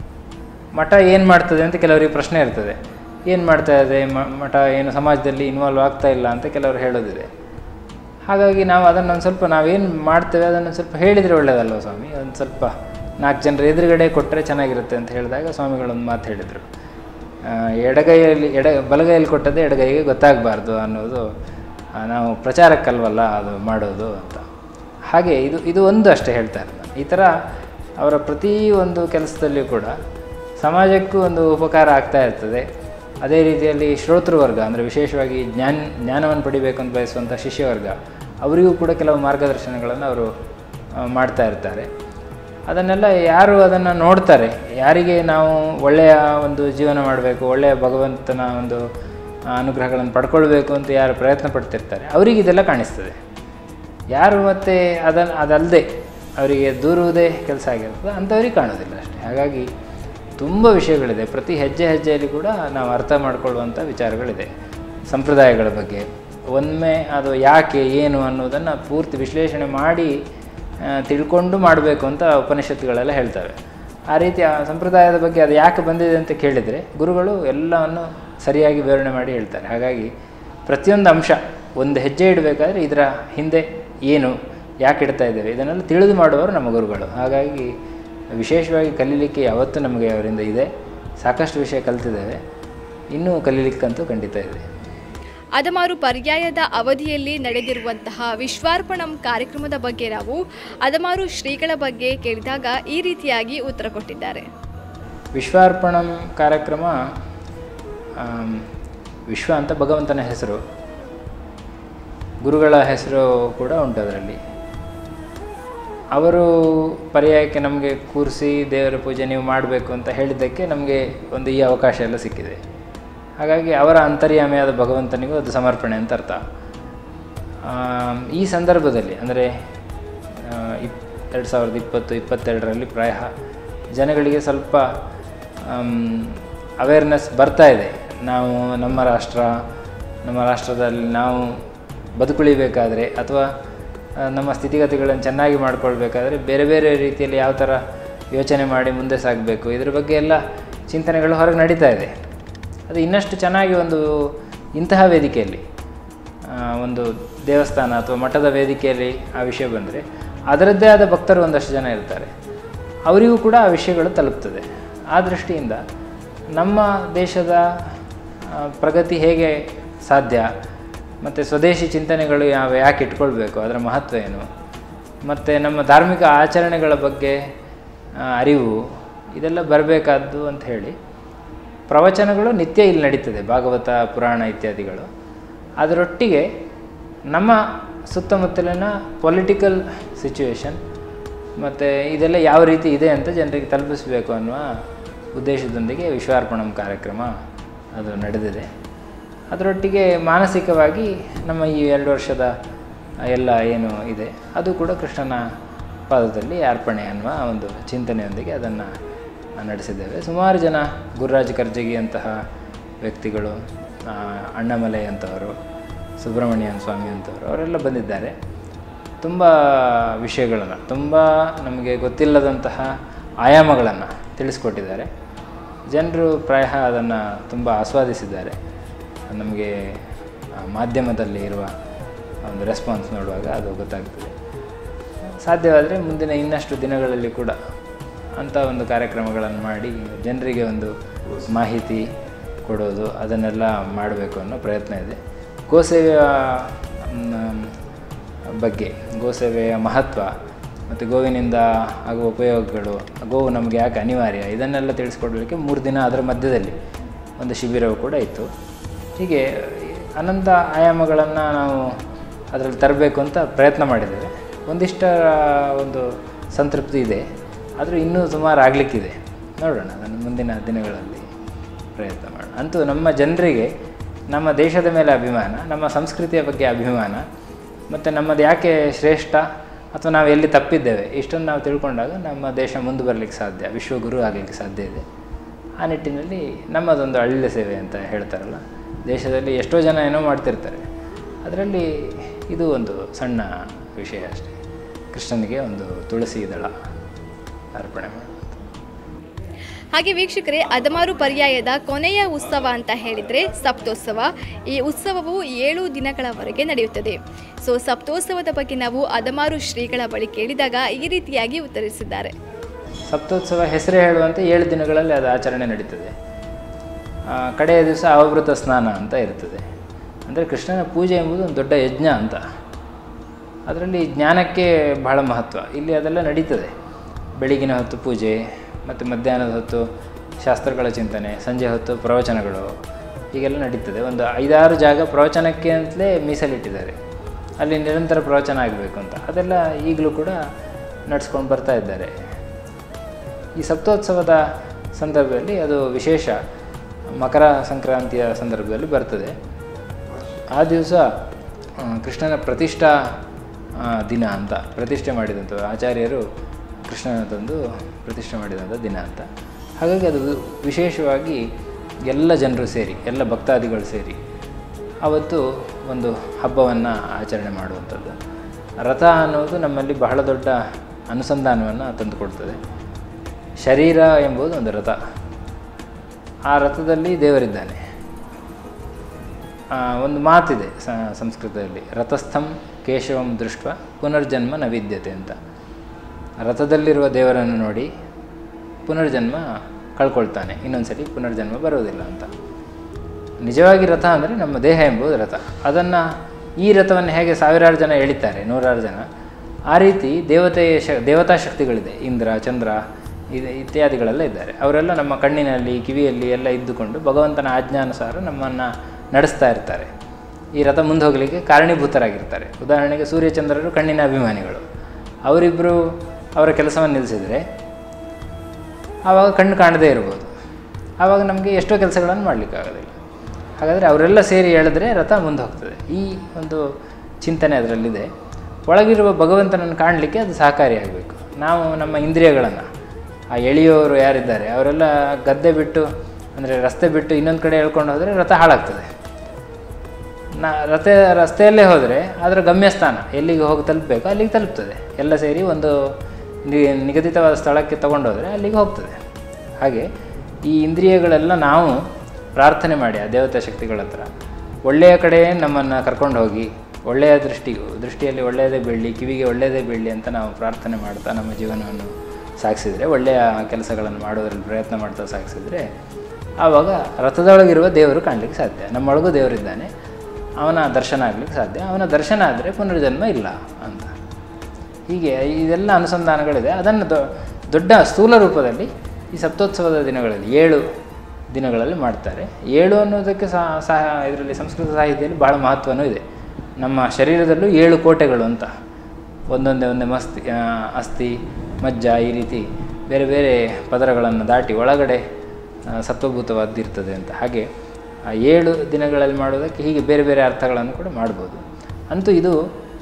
ಮಠ ಏನು ಮಾಡ್ತದೆ ಅಂತ ಕೆಲವರಿಗೆ ಪ್ರಶ್ನೆ ಇರ್ತದೆ ಏನು ಮಾಡ್ತಾ ಇದೆ ಮ- ಮಠ ಏನು ಸಮಾಜದಲ್ಲಿ ಇನ್ವಾಲ್ವ್ ಆಗ್ತಾ ಇಲ್ಲ ಅಂತ ಕೆಲವರು ಹೇಳೋದಿದೆ ಹಾಗಾಗಿ ನಾವು ಅದನ್ನು ಒಂದು ಸ್ವಲ್ಪ ನಾವೇನು ಮಾಡ್ತೇವೆ ಅದನ್ನು ಸ್ವಲ್ಪ ಹೇಳಿದರೆ ಒಳ್ಳೆಯದಲ್ವ ಸ್ವಾಮಿ ಒಂದು ಸ್ವಲ್ಪ ನಾಲ್ಕು ಜನರ ಎದುರುಗಡೆ ಕೊಟ್ಟರೆ ಚೆನ್ನಾಗಿರುತ್ತೆ ಅಂತ ಹೇಳಿದಾಗ ಸ್ವಾಮಿಗಳೊಂದು ಮಾತು ಹೇಳಿದರು ಆ, ಎಡಗೈಯಲ್ಲಿ ಎಡ ಬಲಗೈಯಲ್ಲಿ ಕೊಟ್ಟದ್ದೇ ಎಡಗೈಗೆ ಗೊತ್ತಾಗಬಾರ್ದು ಅನ್ನೋದು ಆ, ನಾವು ಪ್ರಚಾರಕ್ಕಲ್ವಲ್ಲ ಅದು ಮಾಡೋದು ಅಂತ ಹಾಗೆ ಇದು ಇದು ಒಂದು ಅಷ್ಟೇ ಹೇಳ್ತಾರೆ ನಾನು ಈ ಥರ ಅವರ ಪ್ರತಿ ಒಂದು ಕೆಲಸದಲ್ಲಿಯೂ ಕೂಡ ಸಮಾಜಕ್ಕೂ ಒಂದು ಉಪಕಾರ ಆಗ್ತಾ ಇರ್ತದೆ ಅದೇ ರೀತಿಯಲ್ಲಿ ಶ್ರೋತೃವರ್ಗ ಅಂದರೆ ವಿಶೇಷವಾಗಿ ಜ್ಞಾನ ಜ್ಞಾನವನ್ನು ಪಡಿಬೇಕು ಅಂತ ಬಯಸುವಂಥ ಶಿಷ್ಯವರ್ಗ ಅವರಿಗೂ ಕೂಡ ಕೆಲವು ಮಾರ್ಗದರ್ಶನಗಳನ್ನು ಅವರು ಆ, ಮಾಡ್ತಾ ಇರ್ತಾರೆ ಅದನ್ನೆಲ್ಲ ಯಾರು ಅದನ್ನು ನೋಡ್ತಾರೆ ಯಾರಿಗೆ ನಾವು ಒಳ್ಳೆಯ ಒಂದು ಜೀವನ ಮಾಡಬೇಕು ಒಳ್ಳೆಯ ಭಗವಂತನ ಒಂದು ಆ, ಅನುಗ್ರಹಗಳನ್ನು ಪಡ್ಕೊಳ್ಬೇಕು ಅಂತ ಯಾರು ಪ್ರಯತ್ನ ಪಡ್ತಿರ್ತಾರೆ ಅವರಿಗೆ ಇದೆಲ್ಲ ಕಾಣಿಸ್ತದೆ ಯಾರು ಮತ್ತೆ ಅದನ್ನು ಅದಲ್ಲದೆ ಅವರಿಗೆ ದೂರುವುದೇ ಕೆಲಸ ಆಗಿರ್ತದೆ ಅಂಥವ್ರಿಗೆ ಕಾಣೋದಿಲ್ಲ ಅಷ್ಟೇ ಹಾಗಾಗಿ ತುಂಬ ವಿಷಯಗಳಿದೆ ಪ್ರತಿ ಹೆಜ್ಜೆ ಹೆಜ್ಜೆಯಲ್ಲಿ ಕೂಡ ನಾವು ಅರ್ಥ ಮಾಡ್ಕೊಳ್ಳುವಂಥ ವಿಚಾರಗಳಿದೆ ಸಂಪ್ರದಾಯಗಳ ಬಗ್ಗೆ ಒಮ್ಮೆ ಅದು ಯಾಕೆ ಏನು ಅನ್ನೋದನ್ನು ಪೂರ್ತಿ ವಿಶ್ಲೇಷಣೆ ಮಾಡಿ ಆ, ತಿಳ್ಕೊಂಡು ಮಾಡಬೇಕು ಅಂತ ಉಪನಿಷತ್ತುಗಳೆಲ್ಲ ಹೇಳ್ತವೆ ಆ ರೀತಿ ಆ ಸಂಪ್ರದಾಯದ ಬಗ್ಗೆ ಅದು ಯಾಕೆ ಬಂದಿದೆ ಅಂತ ಕೇಳಿದರೆ ಗುರುಗಳು ಎಲ್ಲವನ್ನು ಸರಿಯಾಗಿ ವಿವರಣೆ ಮಾಡಿ ಹೇಳ್ತಾರೆ ಹಾಗಾಗಿ ಪ್ರತಿಯೊಂದು ಅಂಶ ಒಂದು ಹೆಜ್ಜೆ ಇಡಬೇಕಾದ್ರೆ ಇದರ ಹಿಂದೆ ಏನು ಯಾಕೆ ಇಡ್ತಾ ಇದ್ದೇವೆ ಇದನ್ನೆಲ್ಲ ತಿಳಿದು ಮಾಡುವವರು ನಮ್ಮ ಗುರುಗಳು ಹಾಗಾಗಿ ವಿಶೇಷವಾಗಿ ಕಲೀಲಿಕ್ಕೆ ಯಾವತ್ತೂ ನಮಗೆ ಅವರಿಂದ ಇದೆ ಸಾಕಷ್ಟು ವಿಷಯ ಕಲ್ತಿದ್ದೇವೆ ಇನ್ನೂ ಕಲೀಲಿಕ್ಕಂತೂ ಖಂಡಿತ ಇದೆ ಅದಮಾರು ಪರ್ಯಾಯದ ಅವಧಿಯಲ್ಲಿ ನಡೆದಿರುವಂತಹ ವಿಶ್ವಾರ್ಪಣಂ ಕಾರ್ಯಕ್ರಮದ ಬಗ್ಗೆ ನಾವು ಅದಮಾರು ಶ್ರೀಗಳ ಬಗ್ಗೆ ಕೇಳಿದಾಗ ಈ ರೀತಿಯಾಗಿ ಉತ್ತರ ಕೊಟ್ಟಿದ್ದಾರೆ ವಿಶ್ವಾರ್ಪಣಂ ಕಾರ್ಯಕ್ರಮ ಆಮ್, ವಿಶ್ವ ಅಂತ ಭಗವಂತನ ಹೆಸರು ಗುರುಗಳ ಹೆಸರು ಕೂಡ ಉಂಟು ಅದರಲ್ಲಿ ಅವರು ಪರ್ಯಾಯಕ್ಕೆ ನಮಗೆ ಕೂರಿಸಿ ದೇವರ ಪೂಜೆ ನೀವು ಮಾಡಬೇಕು ಅಂತ ಹೇಳಿದ್ದಕ್ಕೆ ನಮಗೆ ಒಂದು ಈ ಅವಕಾಶ ಎಲ್ಲ ಸಿಕ್ಕಿದೆ ಹಾಗಾಗಿ ಅವರ ಅಂತರ್ಯಾಮಿಯಾದ ಭಗವಂತನಿಗೂ ಅದು ಸಮರ್ಪಣೆ ಅಂತ ಅರ್ಥ ಆಮ್, ಈ ಸಂದರ್ಭದಲ್ಲಿ ಅಂದರೆ ಇಪ್ ಎರಡು ಸಾವಿರದ ಇಪ್ಪತ್ತು ಇಪ್ಪತ್ತೆರಡರಲ್ಲಿ ಪ್ರಾಯ ಜನಗಳಿಗೆ ಸ್ವಲ್ಪ ಅವೇರ್ನೆಸ್ ಬರ್ತಾ ಇದೆ ನಾವು ನಮ್ಮ ರಾಷ್ಟ್ರ ನಮ್ಮ ರಾಷ್ಟ್ರದಲ್ಲಿ ನಾವು ಬದುಕುಳಿಬೇಕಾದ್ರೆ ಅಥವಾ ಆ, ನಮ್ಮ ಸ್ಥಿತಿಗತಿಗಳನ್ನು ಚೆನ್ನಾಗಿ ಮಾಡ್ಕೊಳ್ಬೇಕಾದ್ರೆ ಬೇರೆ ಬೇರೆ ರೀತಿಯಲ್ಲಿ ಯಾವ ಥರ ಯೋಚನೆ ಮಾಡಿ ಮುಂದೆ ಸಾಗಬೇಕು ಇದ್ರ ಬಗ್ಗೆ ಎಲ್ಲ ಚಿಂತನೆಗಳು ಹೊರಗೆ ನಡೀತಾ ಇದೆ ಅದು ಇನ್ನಷ್ಟು ಚೆನ್ನಾಗಿ ಒಂದು ಇಂತಹ ವೇದಿಕೆಯಲ್ಲಿ ಆ, ಒಂದು ದೇವಸ್ಥಾನ ಅಥವಾ ಮಠದ ವೇದಿಕೆಯಲ್ಲಿ ಆ ವಿಷಯ ಬಂದರೆ ಅದರದ್ದೇ ಆದ ಭಕ್ತರು ಒಂದಷ್ಟು ಜನ ಇರ್ತಾರೆ ಅವರಿಗೂ ಕೂಡ ಆ ವಿಷಯಗಳು ತಲುಪ್ತದೆ ಆ ದೃಷ್ಟಿಯಿಂದ ನಮ್ಮ ದೇಶದ ಆ, ಪ್ರಗತಿ ಹೇಗೆ ಸಾಧ್ಯ ಮತ್ತು ಸ್ವದೇಶಿ ಚಿಂತನೆಗಳು ಯಾವ ಯಾಕೆ ಇಟ್ಕೊಳ್ಬೇಕು ಅದರ ಮಹತ್ವ ಏನು ಮತ್ತು ನಮ್ಮ ಧಾರ್ಮಿಕ ಆಚರಣೆಗಳ ಬಗ್ಗೆ ಆ, ಅರಿವು ಇದೆಲ್ಲ ಬರಬೇಕಾದ್ದು ಅಂತ ಹೇಳಿ ಪ್ರವಚನಗಳು ನಿತ್ಯ ಇಲ್ಲಿ ನಡೀತದೆ ಭಾಗವತ ಪುರಾಣ ಇತ್ಯಾದಿಗಳು ಅದರೊಟ್ಟಿಗೆ ನಮ್ಮ ಸುತ್ತಮುತ್ತಲಿನ ಪೊಲಿಟಿಕಲ್ ಸಿಚುವೇಶನ್ ಮತ್ತು ಇದೆಲ್ಲ ಯಾವ ರೀತಿ ಇದೆ ಅಂತ ಜನರಿಗೆ ತಲುಪಿಸಬೇಕು ಅನ್ನುವ ಉದ್ದೇಶದೊಂದಿಗೆ ವಿಶ್ವಾರ್ಪಣಂ ಕಾರ್ಯಕ್ರಮ ಅದು ನಡೆದಿದೆ ಅದರೊಟ್ಟಿಗೆ ಮಾನಸಿಕವಾಗಿ ನಮ್ಮ ಈ ಎರಡು ವರ್ಷದ ಎಲ್ಲ ಏನು ಇದೆ ಅದು ಕೂಡ ಕೃಷ್ಣನ ಪಾದದಲ್ಲಿ ಅರ್ಪಣೆ ಅನ್ನುವ ಒಂದು ಚಿಂತನೆಯೊಂದಿಗೆ ಅದನ್ನು ನಡೆಸಿದ್ದೇವೆ ಸುಮಾರು ಜನ ಗುರುರಾಜ್ ಕರ್ಜಗಿ ಅಂತಹ ವ್ಯಕ್ತಿಗಳು ಆ, ಅಣ್ಣಾಮಲೈ ಅಂತವರು ಸುಬ್ರಹ್ಮಣ್ಯನ್ ಸ್ವಾಮಿ ಅಂತವರು ಅವರೆಲ್ಲ ಬಂದಿದ್ದಾರೆ ತುಂಬ ವಿಷಯಗಳನ್ನು ತುಂಬ ನಮಗೆ ಗೊತ್ತಿಲ್ಲದಂತಹ ಆಯಾಮಗಳನ್ನು ತಿಳಿಸ್ಕೊಟ್ಟಿದ್ದಾರೆ ಜನರು ಪ್ರಾಯ ಅದನ್ನು ತುಂಬ ಆಸ್ವಾದಿಸಿದ್ದಾರೆ ನಮಗೆ ಆ, ಮಾಧ್ಯಮದಲ್ಲಿ ಇರುವ ಒಂದು ರೆಸ್ಪಾನ್ಸ್ ನೋಡುವಾಗ ಅದು ಗೊತ್ತಾಗ್ತದೆ ಸಾಧ್ಯವಾದರೆ ಮುಂದಿನ ಇನ್ನಷ್ಟು ದಿನಗಳಲ್ಲಿ ಕೂಡ ಅಂಥ ಒಂದು ಕಾರ್ಯಕ್ರಮಗಳನ್ನು ಮಾಡಿ ಜನರಿಗೆ ಒಂದು ಮಾಹಿತಿ ಕೊಡೋದು ಅದನ್ನೆಲ್ಲ ಮಾಡಬೇಕು ಅನ್ನೋ ಪ್ರಯತ್ನ ಇದೆ ಗೋಸೇವೆಯ ಮ್, ಬಗ್ಗೆ ಗೋಸೇವೆಯ ಮಹತ್ವ ಮತ್ತು ಗೋವಿನಿಂದ ಆಗುವ ಉಪಯೋಗಗಳು ಗೋವು ನಮಗೆ ಯಾಕೆ ಅನಿವಾರ್ಯ ಇದನ್ನೆಲ್ಲ ತಿಳಿಸ್ಕೊಡ್ಲಿಕ್ಕೆ ಮೂರು ದಿನ ಅದರ ಮಧ್ಯದಲ್ಲಿ ಒಂದು ಶಿಬಿರವು ಕೂಡ ಇತ್ತು ಹೀಗೆ ಅನಂತ ಆಯಾಮಗಳನ್ನು ನಾವು ಅದರಲ್ಲಿ ತರಬೇಕು ಅಂತ ಪ್ರಯತ್ನ ಮಾಡಿದ್ದೇವೆ ಒಂದಿಷ್ಟರ ಒಂದು ಸಂತೃಪ್ತಿ ಇದೆ ಆದರೂ ಇನ್ನೂ ಸುಮಾರು ಆಗಲಿಕ್ಕಿದೆ ನೋಡೋಣ ಅದನ್ನು ಮುಂದಿನ ದಿನಗಳಲ್ಲಿ ಪ್ರಯತ್ನ ಮಾಡೋಣ ಅಂತೂ ನಮ್ಮ ಜನರಿಗೆ ನಮ್ಮ ದೇಶದ ಮೇಲೆ ಅಭಿಮಾನ ನಮ್ಮ ಸಂಸ್ಕೃತಿಯ ಬಗ್ಗೆ ಅಭಿಮಾನ ಮತ್ತು ನಮ್ಮದು ಯಾಕೆ ಶ್ರೇಷ್ಠ ಅಥವಾ ನಾವು ಎಲ್ಲಿ ತಪ್ಪಿದ್ದೇವೆ ಇಷ್ಟನ್ನು ನಾವು ತಿಳ್ಕೊಂಡಾಗ ನಮ್ಮ ದೇಶ ಮುಂದೆ ಬರಲಿಕ್ಕೆ ಸಾಧ್ಯ ವಿಶ್ವಗುರು ಆಗಲಿಕ್ಕೆ ಸಾಧ್ಯ ಇದೆ ಆ ನಿಟ್ಟಿನಲ್ಲಿ ನಮ್ಮದೊಂದು ಒಳ್ಳೆಯ ಸೇವೆ ಅಂತ ಹೇಳ್ತಾರಲ್ಲ ದೇಶದಲ್ಲಿ ಎಷ್ಟೋ ಜನ ಏನೋ ಮಾಡ್ತಿರ್ತಾರೆ ಅದರಲ್ಲಿ ಇದು ಒಂದು ಸಣ್ಣ ವಿಷಯ ಅಷ್ಟೇ ಕೃಷ್ಣನಿಗೆ ಒಂದು ತುಳಸಿ ದಳ ಅರ್ಪಣೆ ಮಾಡೋದು ಹಾಗೆ ವೀಕ್ಷಕರೇ ಅದಮಾರು ಪರ್ಯಾಯದ ಕೊನೆಯ ಉತ್ಸವ ಅಂತ ಹೇಳಿದರೆ ಸಪ್ತೋತ್ಸವ ಈ ಉತ್ಸವವು ಏಳು ದಿನಗಳವರೆಗೆ ನಡೆಯುತ್ತದೆ ಸೊ ಸಪ್ತೋತ್ಸವದ ಬಗ್ಗೆ ನಾವು ಅದಮಾರು ಶ್ರೀಗಳ ಬಳಿ ಕೇಳಿದಾಗ ಈ ರೀತಿಯಾಗಿ ಉತ್ತರಿಸಿದ್ದಾರೆ ಸಪ್ತೋತ್ಸವ ಹೆಸರೇ ಹೇಳುವಂತೆ ಏಳು ದಿನಗಳಲ್ಲಿ ಅದು ಆಚರಣೆ ನಡೀತದೆ ಆ, ಕಡೆಯ ದಿವಸ ಅವಭೃತ ಸ್ನಾನ ಅಂತ ಇರ್ತದೆ ಅಂದರೆ ಕೃಷ್ಣನ ಪೂಜೆ ಎಂಬುದು ಒಂದು ದೊಡ್ಡ ಯಜ್ಞ ಅಂತ ಅದರಲ್ಲಿ ಜ್ಞಾನಕ್ಕೆ ಬಹಳ ಮಹತ್ವ ಇಲ್ಲಿ ಅದೆಲ್ಲ ನಡೀತದೆ ಬೆಳಗಿನ ಹೊತ್ತು ಪೂಜೆ ಮತ್ತು ಮಧ್ಯಾಹ್ನದ ಹೊತ್ತು ಶಾಸ್ತ್ರಗಳ ಚಿಂತನೆ ಸಂಜೆ ಹೊತ್ತು ಪ್ರವಚನಗಳು ಹೀಗೆಲ್ಲ ನಡೀತದೆ ಒಂದು ಐದಾರು ಜಾಗ ಪ್ರವಚನಕ್ಕೆ ಅಂತಲೇ ಮೀಸಲಿಟ್ಟಿದ್ದಾರೆ ಅಲ್ಲಿ ನಿರಂತರ ಪ್ರವಚನ ಆಗಬೇಕು ಅಂತ ಅದೆಲ್ಲ ಈಗಲೂ ಕೂಡ ನಡ್ಸ್ಕೊಂಡು ಬರ್ತಾ ಇದ್ದಾರೆ ಈ ಸಪ್ತೋತ್ಸವದ ಸಂದರ್ಭದಲ್ಲಿ ಅದು ವಿಶೇಷ ಮಕರ ಸಂಕ್ರಾಂತಿಯ ಸಂದರ್ಭದಲ್ಲಿ ಬರ್ತದೆ ಆ ದಿವಸ ಆ, ಕೃಷ್ಣನ ಪ್ರತಿಷ್ಠಾ ಆ, ದಿನ ಅಂತ ಪ್ರತಿಷ್ಠೆ ಮಾಡಿದಂಥ ಆಚಾರ್ಯರು ಕೃಷ್ಣನ ತಂದು ಪ್ರತಿಷ್ಠೆ ಮಾಡಿದಂಥ ದಿನ ಅಂತ ಹಾಗಾಗಿ ಅದು ವಿಶೇಷವಾಗಿ ಎಲ್ಲ ಜನರು ಸೇರಿ ಎಲ್ಲ ಭಕ್ತಾದಿಗಳು ಸೇರಿ ಅವತ್ತು ಒಂದು ಹಬ್ಬವನ್ನು ಆಚರಣೆ ಮಾಡುವಂಥದ್ದು ರಥ ಅನ್ನೋದು ನಮ್ಮಲ್ಲಿ ಬಹಳ ದೊಡ್ಡ ಅನುಸಂಧಾನವನ್ನು ತಂದುಕೊಡ್ತದೆ ಶರೀರ ಎಂಬುದು ಒಂದು ರಥ ಆ ರಥದಲ್ಲಿ ದೇವರಿದ್ದಾನೆ ಆ, ಒಂದು ಮಾತಿದೆ ಸ- ಸಂಸ್ಕೃತದಲ್ಲಿ ರಥಸ್ಥಂ ಕೇಶವಂ ದೃಷ್ಟ ಪುನರ್ಜನ್ಮ ನ ವಿದ್ಯತೆ ಅಂತ ರಥದಲ್ಲಿರುವ ದೇವರನ್ನು ನೋಡಿ ಪುನರ್ಜನ್ಮ ಕಳ್ಕೊಳ್ತಾನೆ ಇನ್ನೊಂದ್ಸರಿ ಪುನರ್ಜನ್ಮ ಬರುವುದಿಲ್ಲ ಅಂತ ನಿಜವಾಗಿ ರಥ ಅಂದರೆ ನಮ್ಮ ದೇಹ ಎಂಬುದು ರಥ ಅದನ್ನು ಈ ರಥವನ್ನು ಹೇಗೆ ಸಾವಿರಾರು ಜನ ಎಳಿತಾರೆ ನೂರಾರು ಜನ ಆ ರೀತಿ ದೇವತೆಯ ಶ ದೇವತಾ ಶಕ್ತಿಗಳಿದೆ ಇಂದ್ರ ಚಂದ್ರ ಇದು ಇತ್ಯಾದಿಗಳೆಲ್ಲ ಇದ್ದಾರೆ ಅವರೆಲ್ಲ ನಮ್ಮ ಕಣ್ಣಿನಲ್ಲಿ ಕಿವಿಯಲ್ಲಿ ಎಲ್ಲ ಇದ್ದುಕೊಂಡು ಭಗವಂತನ ಆಜ್ಞಾನುಸಾರ ನಮ್ಮನ್ನು ನಡೆಸ್ತಾ ಇರ್ತಾರೆ ಈ ರಥ ಮುಂದೆ ಹೋಗಲಿಕ್ಕೆ ಕಾರಣೀಭೂತರಾಗಿರ್ತಾರೆ ಉದಾಹರಣೆಗೆ ಸೂರ್ಯಚಂದ್ರರು ಕಣ್ಣಿನ ಅಭಿಮಾನಿಗಳು ಅವರಿಬ್ಬರು ಅವರ ಕೆಲಸವನ್ನು ನಿಲ್ಲಿಸಿದರೆ ಆವಾಗ ಕಣ್ಣು ಕಾಣದೇ ಇರ್ಬೋದು ಆವಾಗ ನಮಗೆ ಎಷ್ಟೋ ಕೆಲಸಗಳನ್ನು ಮಾಡಲಿಕ್ಕಾಗೋದಿಲ್ಲ ಹಾಗಾದರೆ ಅವರೆಲ್ಲ ಸೇರಿ ಎಳೆದ್ರೆ ರಥ ಮುಂದೆ ಹೋಗ್ತದೆ ಈ ಒಂದು ಚಿಂತನೆ ಅದರಲ್ಲಿದೆ ಒಳಗಿರುವ ಭಗವಂತನನ್ನು ಕಾಣಲಿಕ್ಕೆ ಅದು ಸಹಕಾರಿಯಾಗಬೇಕು ನಾವು ನಮ್ಮ ಇಂದ್ರಿಯಗಳನ್ನು ಆ ಎಳೆಯೋರು ಯಾರಿದ್ದಾರೆ ಅವರೆಲ್ಲ ಗದ್ದೆ ಬಿಟ್ಟು ಅಂದರೆ ರಸ್ತೆ ಬಿಟ್ಟು ಇನ್ನೊಂದು ಕಡೆ ಎಳ್ಕೊಂಡು ಹೋದರೆ ರಥ ಹಾಳಾಗ್ತದೆ ನಾ ರಥ ರಸ್ತೆಯಲ್ಲೇ ಹೋದರೆ ಅದರ ಗಮ್ಯಸ್ಥಾನ ಎಲ್ಲಿಗೆ ಹೋಗಿ ತಲುಪಬೇಕು ಅಲ್ಲಿಗೆ ತಲುಪ್ತದೆ ಎಲ್ಲ ಸೇರಿ ಒಂದು ನಿ- ನಿಗದಿತವಾದ ಸ್ಥಳಕ್ಕೆ ತಗೊಂಡೋದ್ರೆ ಅಲ್ಲಿಗೆ ಹೋಗ್ತದೆ ಹಾಗೆ ಈ ಇಂದ್ರಿಯಗಳೆಲ್ಲ ನಾವು ಪ್ರಾರ್ಥನೆ ಮಾಡಿ ಆ ದೇವತಾ ಶಕ್ತಿಗಳ ಹತ್ರ ಒಳ್ಳೆಯ ಕಡೆ ನಮ್ಮನ್ನು ಕರ್ಕೊಂಡು ಹೋಗಿ ಒಳ್ಳೆಯ ದೃಷ್ಟಿಗೂ ದೃಷ್ಟಿಯಲ್ಲಿ ಒಳ್ಳೆಯದೇ ಬೀಳಲಿ ಕಿವಿಗೆ ಒಳ್ಳೆಯದೇ ಬೀಳಲಿ ಅಂತ ನಾವು ಪ್ರಾರ್ಥನೆ ಮಾಡ್ತಾ ನಮ್ಮ ಜೀವನವನ್ನು ಸಾಗಿಸಿದರೆ ಒಳ್ಳೆಯ ಕೆಲಸಗಳನ್ನು ಮಾಡೋದ್ರಲ್ಲಿ ಪ್ರಯತ್ನ ಮಾಡ್ತಾ ಸಾಗಿಸಿದ್ರೆ ಆವಾಗ ರಥದೊಳಗಿರುವ ದೇವರು ಕಾಣಲಿಕ್ಕೆ ಸಾಧ್ಯ ನಮ್ಮೊಳಗೂ ದೇವರಿದ್ದಾನೆ ಅವನ ದರ್ಶನ ಆಗಲಿಕ್ಕೆ ಸಾಧ್ಯ ಅವನ ದರ್ಶನ ಆದರೆ ಪುನರ್ಜನ್ಮ ಇಲ್ಲ ಅಂತ ಹೀಗೆ ಇದೆಲ್ಲ ಅನುಸಂಧಾನಗಳಿದೆ ಅದನ್ನು ದೊ- ದೊಡ್ಡ ಸ್ಥೂಲ ರೂಪದಲ್ಲಿ ಈ ಸಪ್ತೋತ್ಸವದ ದಿನಗಳಲ್ಲಿ ಏಳು ದಿನಗಳಲ್ಲಿ ಮಾಡ್ತಾರೆ ಏಳು ಅನ್ನೋದಕ್ಕೆ ಸಹ ಸಹ ಇದರಲ್ಲಿ ಸಂಸ್ಕೃತ ಸಾಹಿತ್ಯದಲ್ಲಿ ಭಾಳ ಮಹತ್ವನೂ ಇದೆ ನಮ್ಮ ಶರೀರದಲ್ಲೂ ಏಳು ಕೋಟೆಗಳು ಅಂತ ಒಂದೊಂದೇ ಒಂದೇ ಮಸ್ತಿ ಆ, ಅಸ್ಥಿ ಮಜ್ಜ ಈ ರೀತಿ ಬೇರೆ ಬೇರೆ ಪದರಗಳನ್ನು ದಾಟಿ ಒಳಗಡೆ ಆ, ಸತ್ವಭೂತವಾದಿರ್ತದೆ ಅಂತ ಹಾಗೆ ಆ ಏಳು ದಿನಗಳಲ್ಲಿ ಮಾಡೋದಕ್ಕೆ ಹೀಗೆ ಬೇರೆ ಬೇರೆ ಅರ್ಥಗಳನ್ನು ಕೂಡ ಮಾಡ್ಬೋದು ಅಂತೂ ಇದು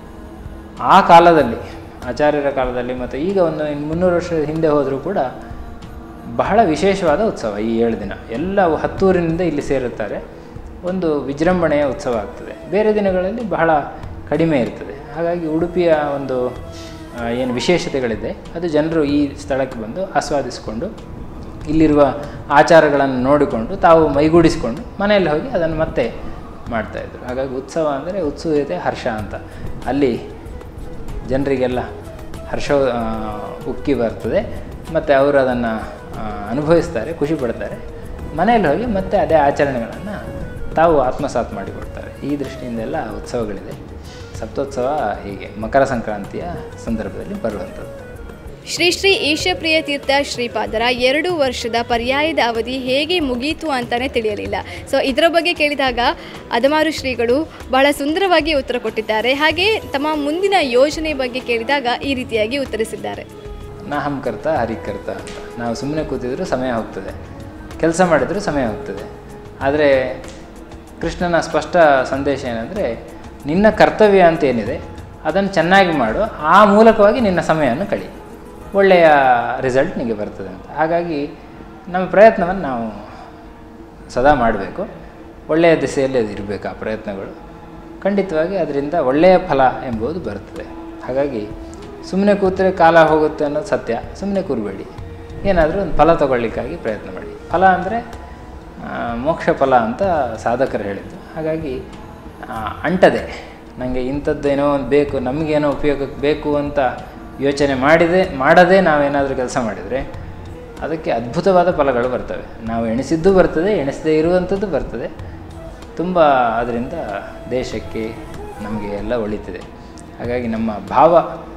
ಆ ಕಾಲದಲ್ಲಿ ಆಚಾರ್ಯರ ಕಾಲದಲ್ಲಿ ಮತ್ತು ಈಗ ಒಂದು ಇನ್ನು ಮುನ್ನೂರು ವರ್ಷದ ಹಿಂದೆ ಹೋದರೂ ಕೂಡ ಬಹಳ ವಿಶೇಷವಾದ ಉತ್ಸವ ಈ ಏಳು ದಿನ ಎಲ್ಲ ಹತ್ತೂರಿನಿಂದ ಇಲ್ಲಿ ಸೇರುತ್ತಾರೆ ಒಂದು ವಿಜೃಂಭಣೆಯ ಉತ್ಸವ ಆಗ್ತದೆ ಬೇರೆ ದಿನಗಳಲ್ಲಿ ಬಹಳ ಕಡಿಮೆ ಇರ್ತದೆ ಹಾಗಾಗಿ ಉಡುಪಿಯ ಒಂದು ಆ, ಏನು ವಿಶೇಷತೆಗಳಿದೆ ಅದು ಜನರು ಈ ಸ್ಥಳಕ್ಕೆ ಬಂದು ಆಸ್ವಾದಿಸಿಕೊಂಡು ಇಲ್ಲಿರುವ ಆಚಾರಗಳನ್ನು ನೋಡಿಕೊಂಡು ತಾವು ಮೈಗೂಡಿಸಿಕೊಂಡು ಮನೆಯಲ್ಲಿ ಹೋಗಿ ಅದನ್ನು ಮತ್ತೆ ಮಾಡ್ತಾಯಿದ್ರು ಹಾಗಾಗಿ ಉತ್ಸವ ಅಂದರೆ ಉತ್ಸುಕತೆ ಹರ್ಷ ಅಂತ ಅಲ್ಲಿ ಜನರಿಗೆಲ್ಲ ಹರ್ಷ ಆ, ಉಕ್ಕಿ ಬರ್ತದೆ ಮತ್ತು ಅವರು ಅದನ್ನು ಅನುಭವಿಸ್ತಾರೆ ಖುಷಿ ಪಡ್ತಾರೆ ಮನೆಯಲ್ಲಿ ಹೋಗಿ ಮತ್ತೆ ಅದೇ ಆಚರಣೆಗಳನ್ನು ತಾವು ಆತ್ಮಸಾತ್ ಮಾಡಿಕೊಡ್ತಾರೆ ಈ ದೃಷ್ಟಿಯಿಂದೆಲ್ಲ ಉತ್ಸವಗಳಿದೆ ಸಪ್ತೋತ್ಸವ ಹೀಗೆ ಮಕರ ಸಂಕ್ರಾಂತಿಯ ಸಂದರ್ಭದಲ್ಲಿ ಬರುವಂಥದ್ದು ಶ್ರೀ ಶ್ರೀ ಈಶಪ್ರಿಯ ತೀರ್ಥ ಶ್ರೀಪಾದರ ಎರಡು ವರ್ಷದ ಪರ್ಯಾಯದ ಅವಧಿ ಹೇಗೆ ಮುಗೀತು ಅಂತಾನೆ ತಿಳಿಯಲಿಲ್ಲ ಸೊ ಇದರ ಬಗ್ಗೆ ಕೇಳಿದಾಗ ಅದಮಾರು ಶ್ರೀಗಳು ಬಹಳ ಸುಂದರವಾಗಿ ಉತ್ತರ ಕೊಟ್ಟಿದ್ದಾರೆ ಹಾಗೆ ತಮ್ಮ ಮುಂದಿನ ಯೋಜನೆ ಬಗ್ಗೆ ಕೇಳಿದಾಗ ಈ ರೀತಿಯಾಗಿ ಉತ್ತರಿಸಿದ್ದಾರೆ ನಾಹಂ ಕರ್ತ ಹರಿಕರ್ತ ಅಂತ ನಾವು ಸುಮ್ಮನೆ ಕೂತಿದ್ರು ಸಮಯ ಹೋಗ್ತದೆ ಕೆಲಸ ಮಾಡಿದರೂ ಸಮಯ ಹೋಗ್ತದೆ ಆದರೆ ಕೃಷ್ಣನ ಸ್ಪಷ್ಟ ಸಂದೇಶ ಏನಂದರೆ ನಿನ್ನ ಕರ್ತವ್ಯ ಅಂತ ಏನಿದೆ ಅದನ್ನು ಚೆನ್ನಾಗಿ ಮಾಡು ಆ ಮೂಲಕವಾಗಿ ನಿನ್ನ ಸಮಯವನ್ನು ಕಳಿ ಒಳ್ಳೆಯ ರಿಸಲ್ಟ್ ನಿಮಗೆ ಬರ್ತದೆ ಅಂತ ಹಾಗಾಗಿ ನಮ್ಮ ಪ್ರಯತ್ನವನ್ನು ನಾವು ಸದಾ ಮಾಡಬೇಕು ಒಳ್ಳೆಯ ದಿಸೆಯಲ್ಲಿ ಅದು ಇರಬೇಕು ಆ ಪ್ರಯತ್ನಗಳು ಖಂಡಿತವಾಗಿ ಅದರಿಂದ ಒಳ್ಳೆಯ ಫಲ ಎಂಬುದು ಬರುತ್ತದೆ ಹಾಗಾಗಿ ಸುಮ್ಮನೆ ಕೂತರೆ ಕಾಲ ಹೋಗುತ್ತೆ ಅನ್ನೋದು ಸತ್ಯ ಸುಮ್ಮನೆ ಕೂರಬೇಡಿ ಏನಾದರೂ ಒಂದು ಫಲ ತಗೊಳ್ಳಿಕ್ಕಾಗಿ ಪ್ರಯತ್ನ ಮಾಡಿ ಫಲ ಅಂದರೆ ಮೋಕ್ಷ ಫಲ ಅಂತ ಸಾಧಕರು ಹೇಳಿದ್ದು ಹಾಗಾಗಿ ಆ, ಅಂಟದೆ ನನಗೆ ಇಂಥದ್ದೇನೋ ಒಂದು ಬೇಕು ನಮಗೇನೋ ಉಪಯೋಗಕ್ಕೆ ಬೇಕು ಅಂತ ಯೋಚನೆ ಮಾಡಿದೆ ಮಾಡದೆ ನಾವೇನಾದರೂ ಕೆಲಸ ಮಾಡಿದರೆ ಅದಕ್ಕೆ ಅದ್ಭುತವಾದ ಫಲಗಳು ಬರ್ತವೆ ನಾವು ಎಣಿಸಿದ್ದು ಬರ್ತದೆ ಎಣಿಸದೇ ಇರುವಂಥದ್ದು ಬರ್ತದೆ ತುಂಬ ಅದರಿಂದ ದೇಶಕ್ಕೆ ನಮಗೆ ಎಲ್ಲ ಒಳಿತಿದೆ ಹಾಗಾಗಿ ನಮ್ಮ ಭಾವ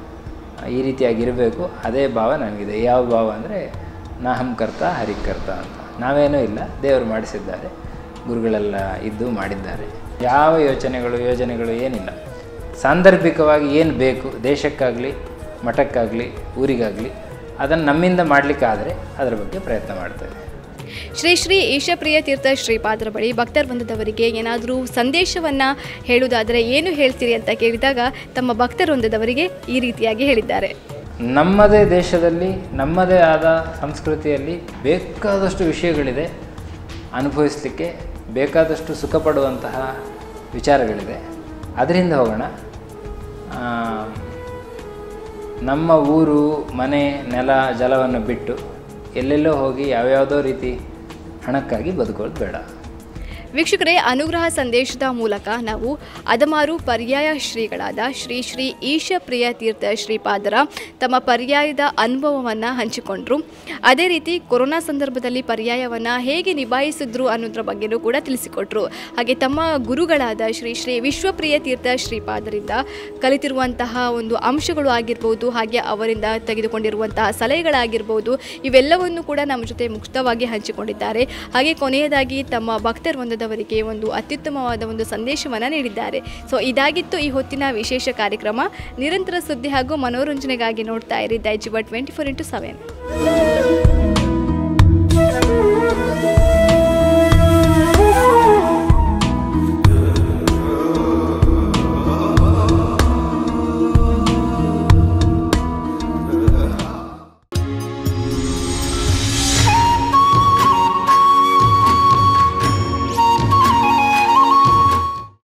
ಈ ರೀತಿಯಾಗಿರಬೇಕು ಅದೇ ಭಾವ ನನಗಿದೆ ಯಾವ ಭಾವ ಅಂದರೆ ನಾಹಂ ಕರ್ತ ಹರಿಕರ್ತ ಅಂತ ನಾವೇನೂ ಇಲ್ಲ ದೇವರು ಮಾಡಿಸಿದ್ದಾರೆ ಗುರುಗಳೆಲ್ಲ ಇದ್ದು ಮಾಡಿದ್ದಾರೆ ಯಾವ ಯೋಚನೆಗಳು ಯೋಜನೆಗಳು ಏನಿಲ್ಲ ಸಾಂದರ್ಭಿಕವಾಗಿ ಏನು ಬೇಕು ದೇಶಕ್ಕಾಗಲಿ ಮಠಕ್ಕಾಗಲಿ ಊರಿಗಾಗಲಿ ಅದನ್ನು ನಮ್ಮಿಂದ ಮಾಡಲಿಕ್ಕಾದರೆ ಅದರ ಬಗ್ಗೆ ಪ್ರಯತ್ನ ಮಾಡ್ತೇವೆ ಶ್ರೀ ಶ್ರೀ ಈಶಪ್ರಿಯ ತೀರ್ಥ ಶ್ರೀಪಾದರ ಬಳಿ ಭಕ್ತರು ಬಂದದವರಿಗೆ ಏನಾದರೂ ಸಂದೇಶವನ್ನು ಹೇಳುವುದಾದರೆ ಏನು ಹೇಳ್ತೀರಿ ಅಂತ ಕೇಳಿದಾಗ ತಮ್ಮ ಭಕ್ತರೊಂದದವರಿಗೆ ಈ ರೀತಿಯಾಗಿ ಹೇಳಿದ್ದಾರೆ ನಮ್ಮದೇ ದೇಶದಲ್ಲಿ ನಮ್ಮದೇ ಆದ ಸಂಸ್ಕೃತಿಯಲ್ಲಿ ಬೇಕಾದಷ್ಟು ವಿಷಯಗಳಿದೆ ಅನುಭವಿಸಲಿಕ್ಕೆ ಬೇಕಾದಷ್ಟು ಸುಖ ಪಡುವಂತಹ ವಿಚಾರಗಳಿದೆ ಅದರಿಂದ ಹೋಗೋಣ ಆ, ನಮ್ಮ ಊರು ಮನೆ ನೆಲ ಜಲವನ್ನು ಬಿಟ್ಟು ಎಲ್ಲೆಲ್ಲೋ ಹೋಗಿ ಯಾವ್ಯಾವುದೋ ರೀತಿ ಹಣಕ್ಕಾಗಿ ಬದುಕೋದು ಬೇಡ ವೀಕ್ಷಕರೇ ಅನುಗ್ರಹ ಸಂದೇಶದ ಮೂಲಕ ನಾವು ಅದಮಾರು ಪರ್ಯಾಯ ಶ್ರೀಗಳಾದ ಶ್ರೀ ಶ್ರೀ ಈಶಪ್ರಿಯ ತೀರ್ಥ ಶ್ರೀಪಾದರ ತಮ್ಮ ಪರ್ಯಾಯದ ಅನುಭವವನ್ನು ಹಂಚಿಕೊಂಡ್ರು ಅದೇ ರೀತಿ ಕೊರೋನಾ ಸಂದರ್ಭದಲ್ಲಿ ಪರ್ಯಾಯವನ್ನು ಹೇಗೆ ನಿಭಾಯಿಸಿದ್ರು ಅನ್ನೋದ್ರ ಬಗ್ಗೆನೂ ಕೂಡ ತಿಳಿಸಿಕೊಟ್ರು ಹಾಗೆ ತಮ್ಮ ಗುರುಗಳಾದ ಶ್ರೀ ಶ್ರೀ ವಿಶ್ವಪ್ರಿಯ ತೀರ್ಥ ಶ್ರೀಪಾದರಿಂದ ಕಲಿತಿರುವಂತಹ ಒಂದು ಅಂಶಗಳು ಆಗಿರ್ಬೋದು ಹಾಗೆ ಅವರಿಂದ ತೆಗೆದುಕೊಂಡಿರುವಂತಹ ಸಲಹೆಗಳಾಗಿರ್ಬೋದು ಇವೆಲ್ಲವನ್ನು ಕೂಡ ನಮ್ಮ ಜೊತೆ ಮುಕ್ತವಾಗಿ ಹಂಚಿಕೊಂಡಿದ್ದಾರೆ ಹಾಗೆ ಕೊನೆಯದಾಗಿ ತಮ್ಮ ಭಕ್ತರು ಹೊಂದದವರಿಗೆ ಒಂದು ಅತ್ಯುತ್ತಮವಾದ ಒಂದು ಸಂದೇಶವನ್ನು ನೀಡಿದ್ದಾರೆ ಸೊ ಇದಾಗಿತ್ತು ಈ ಹೊತ್ತಿನ ವಿಶೇಷ ಕಾರ್ಯಕ್ರಮ ನಿರಂತರ ಸುದ್ದಿ ಹಾಗೂ ಮನೋರಂಜನೆಗಾಗಿ ನೋಡ್ತಾ ಇರಿ ದೈಜಿಬ ಟ್ವೆಂಟಿ ಫೋರ್ ಇಂಟು ಸೆವೆನ್